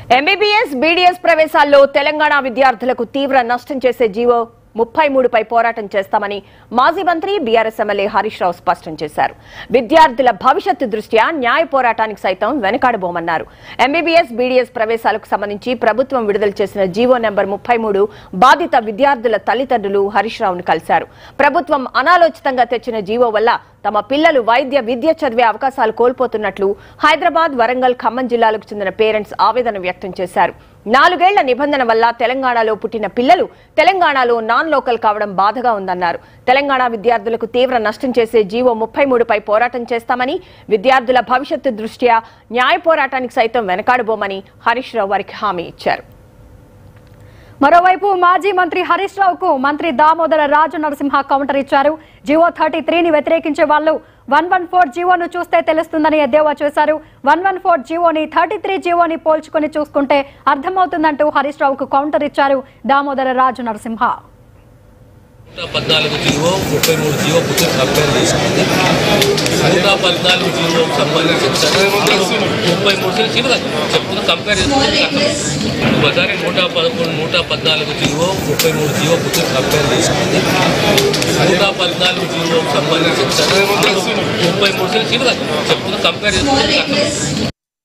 MBBS BDS ప్రవేశాల్లో Telangana విద్యార్థులకు తీవ్ర నష్టం చేసే జీవో ముప్పై మూడుపై పోరాటం చేస్తామని మాజీ మంత్రి బీఆర్ఎస్ ఎమ్మెల్యే హరీష్ రావు స్పష్టం చేశారు విద్యార్థుల భవిష్యత్తు దృష్ట్యా న్యాయ పోరాటానికి సైతం వెనకాడబోమన్నారు ఎంబీబీఎస్ బీడీఎస్ ప్రవేశాలకు సంబంధించి ప్రభుత్వం విడుదల చేసిన జీవో నెంబర్ ముప్పై మూడు బాధిత విద్యార్థుల తల్లిదండ్రులు హరీష్ రావును కలిశారు ప్రభుత్వం అనాలోచితంగా తెచ్చిన జీవో వల్ల తమ పిల్లలు వైద్య విద్య చదివే అవకాశాలు కోల్పోతున్నట్లు హైదరాబాద్ వరంగల్ ఖమ్మం జిల్లాలకు చెందిన పేరెంట్స్ ఆవేదన వ్యక్తం చేశారు నాలుగేళ్ల నిబంధన వల్ల తెలంగాణలో పుట్టిన పిల్లలు తెలంగాణలో నాన్ లోకల్ కావడం బాధగా ఉందన్నారు తెలంగాణ విద్యార్థులకు తీవ్ర నష్టం చేసే జీవో ముప్పై మూడుపై పోరాటం చేస్తామని విద్యార్థుల భవిష్యత్తు దృష్ట్యా న్యాయ పోరాటానికి సైతం వెనకాడబోమని హరీష్ రావు వారికి హామీ ఇచ్చారు మరోవైపు మాజీ మంత్రి హరీష్ రావుకు మంత్రి దామోదర రాజు నరసింహ కౌంటర్ ఇచ్చారు జివో థర్టీ త్రీని వ్యతిరేకించే వాళ్ళు వన్ వన్ ఫోర్ జీవోను చూస్తే తెలుస్తుందని ఎద్దేవా చేశారు వన్ వన్ ఫోర్ జీవోని థర్టీ త్రీ జీవోని పోల్చుకొని చూసుకుంటే అర్థమవుతుందంటూ హరీష్ రావుకు కౌంటర్ ఇచ్చారు దామోదర రాజు నరసింహ నూట పద్నాలుగు జీవో ముప్పై మూడు జీవో పుస్తకం కంపేర్ చేసుకుంది నూట పద్నాలుగు జీవో సంబంధించి ముప్పై మూడు జీవో చెప్తున్నా కంపేర్ చేసుకుంటే ఒకసారి నూట పదకొండు నూట పద్నాలుగు జీవో ముప్పై మూడు జీవో పుస్తకం కంపేర్ చేసుకుంది నూట పద్నాలుగు జీవో సంబంధించి ముప్పై మూడు జీవో చెప్తున్నా కంపేర్ చేసుకుంటే